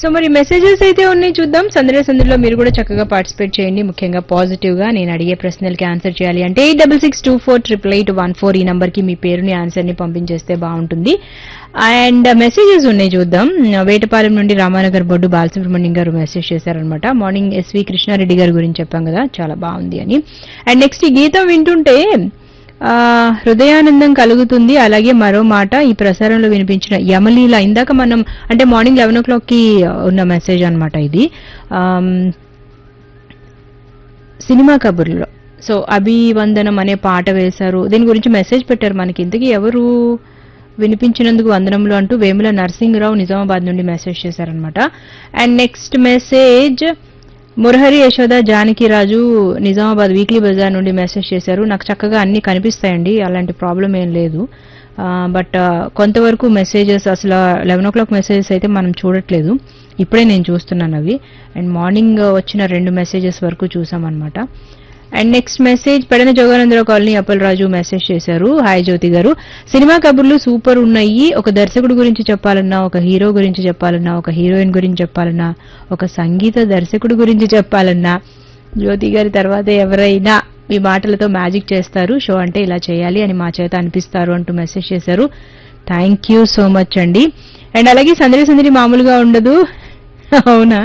so మరి messages అయితే ఉన్నాయి చూద్దాం సందడి సందడిలో మీరు కూడా చక్కగా పార్టిసిపేట్ చేయండి ముఖ్యంగా పాజిటివ్ గా నేను అడిగే ప్రశ్నలకి ఆన్సర్ చేయాలి అంటే eight double six two four triple eight one four ఈ నంబర్ కి మీ పేరుని ఆన్సర్ ని పంపించేస్తే బాగుంటుంది అండ్ మెసేజెస్ ఉన్నాయి చూద్దాం వేటపాలెం నుండి రామానగర్ బొడ్డు బాలసుబ్రహ్మణ్యం గారు మెసేజ్ చేశారనమాట మార్నింగ్ ఎస్వి కృష్ణారెడ్డి గారి గురించి చెప్పాం కదా చాలా బాగుంది అని అండ్ నెక్స్ట్ ఈ గీతం వింటుంటే ఆ, హృదయానందం కలుగుతుంది అలాగే మరో మాట ఈ ప్రసారంలో వినిపించిన యమలీల ఇందాక మనం అంటే మార్నింగ్ లెవెన్ ఓ క్లాక్ కి ఉన్న మెసేజ్ అన్నమాట ఇది ఆమ్, సినిమా కబుర్లో సో అభివందనం అనే పాట వేశారు దీని గురించి మెసేజ్ పెట్టారు మనకి ఇంతకీ ఎవరు వినిపించినందుకు వందనములు అంటూ వేముల నరసింహరావు నిజామాబాద్ నుండి మెసేజ్ చేశారనమాట and next message Murahari Yashoda Janakiraju Nizamabad weekly bazaar నుండి మెసేజ్ చేశారు నాకు చక్కగా అన్ని కనిపిస్తాయండి అలాంటి ప్రాబ్లం ఏం లేదు బట్ కొంతవరకు మెసేజెస్ అసలు లెవెన్ ఓ క్లాక్ మెసేజెస్ అయితే మనం చూడట్లేదు ఇప్పుడే నేను చూస్తున్నాను అవి అండ్ మార్నింగ్ వచ్చిన రెండు మెసేజెస్ వరకు చూసామన్నమాట and next message Pedana Joganandarao colony Appalaraju message చేశారు హాయ్ జ్యోతి గారు సినిమా కబుర్లు సూపర్ ఉన్నాయి ఒక దర్శకుడు గురించి చెప్పాలన్నా ఒక హీరో గురించి చెప్పాలన్నా ఒక హీరోయిన్ గురించి చెప్పాలన్నా ఒక సంగీత దర్శకుడు గురించి చెప్పాలన్నా జ్యోతి గారి తర్వాత ఎవరైనా మీ మాటలతో మ్యాజిక్ చేస్తారు షో అంటే ఇలా చేయాలి అని మా చేత అనిపిస్తారు అంటూ మెసేజ్ చేశారు థ్యాంక్ యూ సో మచ్ అండి అండ్ అలాగే సందడి సందడి మామూలుగా ఉండదు అవునా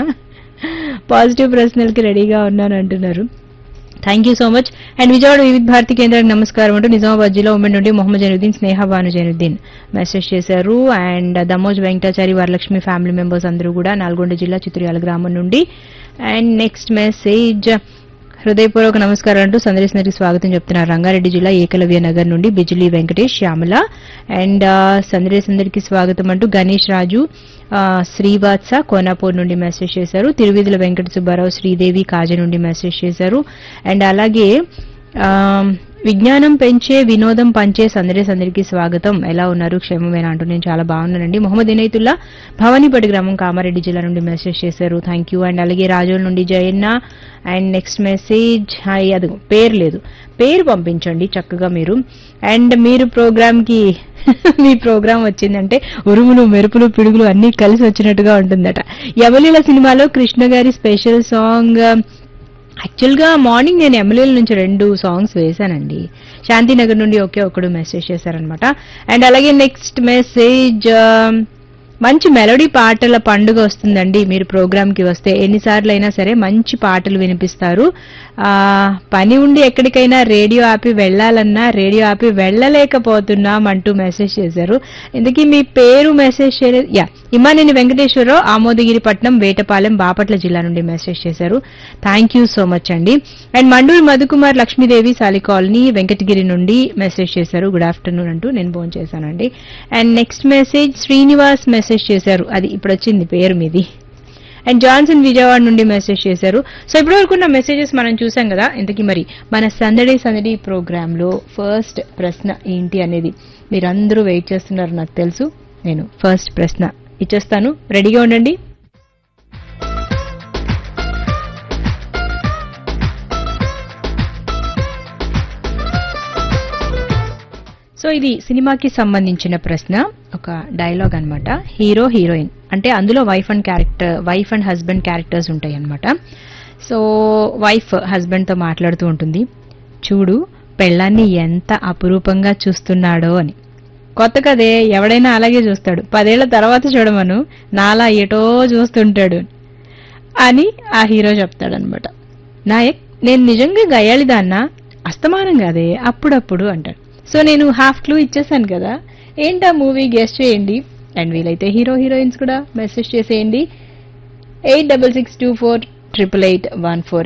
పాజిటివ్ ప్రశ్నలకి రెడీగా ఉన్నాను అంటున్నారు thank you so much and Vijayawada Vividh Bharati కేంద్రానికి నమస్కారం అంటూ నిజామాబాద్ జిల్లా ఉమ్మడి నుండి మొహమ్మద్ జైనుద్దీన్ స్నేహ భాను జైనుద్దీన్ మెసేజ్ చేశారు and Damoj Venkatachari Varalakshmi family members అందరూ కూడా నల్గొండ జిల్లా చిత్రియాల గ్రామం నుండి అండ్ నెక్స్ట్ మెసేజ్ హృదయపూర్వక నమస్కారం అంటూ సందర్శనకి స్వాగతం చెప్తున్నారు రంగారెడ్డి జిల్లా ఏకలవ్య నగర్ నుండి బిజిలీ వెంకటేష్ శ్యామల అండ్ సందర్శనకి స్వాగతం అంటూ గణేష్ రాజు ఆ, శ్రీవాత్స కోనాపూర్ నుండి మెసేజ్ చేశారు తిరువిధుల వెంకట సుబ్బారావు శ్రీదేవి కాజ నుండి మెసేజ్ చేశారు అండ్ అలాగే ఆ, విజ్ఞానం పెంచే వినోదం పంచే సందడి సందడికి స్వాగతం ఎలా ఉన్నారు క్షేమమేనా అంటూ నేను చాలా బాగున్నానండి మొహమ్మద్ ఇనైతుల్లా భవానీపటి గ్రామం కామారెడ్డి జిల్లా నుండి మెసేజ్ చేశారు థ్యాంక్ యూ అండ్ అలాగే రాజోల్ నుండి Jayanna and next message hi అది పేరు లేదు పేరు పంపించండి చక్కగా మీరు అండ్ మీరు ప్రోగ్రామ్ కి మీ ప్రోగ్రామ్ వచ్చిందంటే ఉరుములు మెరుపులు పిడుగులు అన్ని కలిసి వచ్చినట్టుగా ఉంటుందట యమలీల సినిమాలో కృష్ణ గారి స్పెషల్ సాంగ్ యాక్చువల్ గా మార్నింగ్ నేను ఎమ్మెల్యేల నుంచి రెండు సాంగ్స్ వేశానండి శాంతినగర్ నుండి ఒకే ఒకడు మెసేజ్ చేశారనమాట అండ్ అలాగే నెక్స్ట్ మెసేజ్ మంచి మెలోడీ పాటల పండుగ వస్తుందండి మీరు ప్రోగ్రామ్ కి వస్తే ఎన్నిసార్లు అయినా సరే మంచి పాటలు వినిపిస్తారు ఆ పని ఉండి ఎక్కడికైనా రేడియో ఆపి వెళ్ళాలన్నా రేడియో ఆపి వెళ్ళలేకపోతున్నాం అంటూ మెసేజ్ చేశారు ఇందుకీ మీ పేరు మెసేజ్ చేయలేదు యా ఇమానేని వెంకటేశ్వరరావు ఆమోదగిరిపట్నం వేటపాలెం బాపట్ల జిల్లా నుండి మెసేజ్ చేశారు థ్యాంక్ యూ సో మచ్ అండి అండ్ మండూరు మధుకుమార్ లక్ష్మీదేవి సాలి కాలనీ వెంకటగిరి నుండి మెసేజ్ చేశారు గుడ్ ఆఫ్టర్నూన్ అంటూ నేను ఫోన్ చేశానండి and next message Srinivas message చేశారు అది ఇప్పుడు వచ్చింది పేరు మీది అండ్ జాన్సన్ విజయవాడ నుండి మెసేజ్ చేశారు సో ఇప్పటివరకు ఉన్న మెసేజెస్ మనం చూసాం కదా ఇంతకీ మరి మన సందడి సందడి ప్రోగ్రామ్ లో ఫస్ట్ ప్రశ్న ఏంటి అనేది మీరందరూ వెయిట్ చేస్తున్నారు నాకు తెలుసు నేను ఫస్ట్ ప్రశ్న ఇచ్చేస్తాను రెడీగా ఉండండి సో ఇది సినిమాకి సంబంధించిన ప్రశ్న ఒక డైలాగ్ అన్నమాట హీరో హీరోయిన్ అంటే అందులో wife and character wife and husband characters ఉంటాయి అన్నమాట సో వైఫ్ హస్బెండ్ తో మాట్లాడుతూ ఉంటుంది చూడు పెళ్ళాన్ని ఎంత అపురూపంగా చూస్తున్నాడో అని కొత్త కదే ఎవడైనా అలాగే చూస్తాడు పదేళ్ల తర్వాత చూడమను నాలా ఎటో చూస్తుంటాడు అని ఆ హీరో చెప్తాడనమాట నాయక్ నేను నిజంగా గయాళిదాన్నా అస్తమానం కాదే అప్పుడప్పుడు అంటాడు సో నేను హాఫ్ క్లూ ఇచ్చేసాను కదా ఏంటా మూవీ గెస్ట్ చేయండి అండ్ వీలైతే హీరో హీరోయిన్స్ కూడా మెసేజ్ చేసేయండి eight double six two four triple eight one four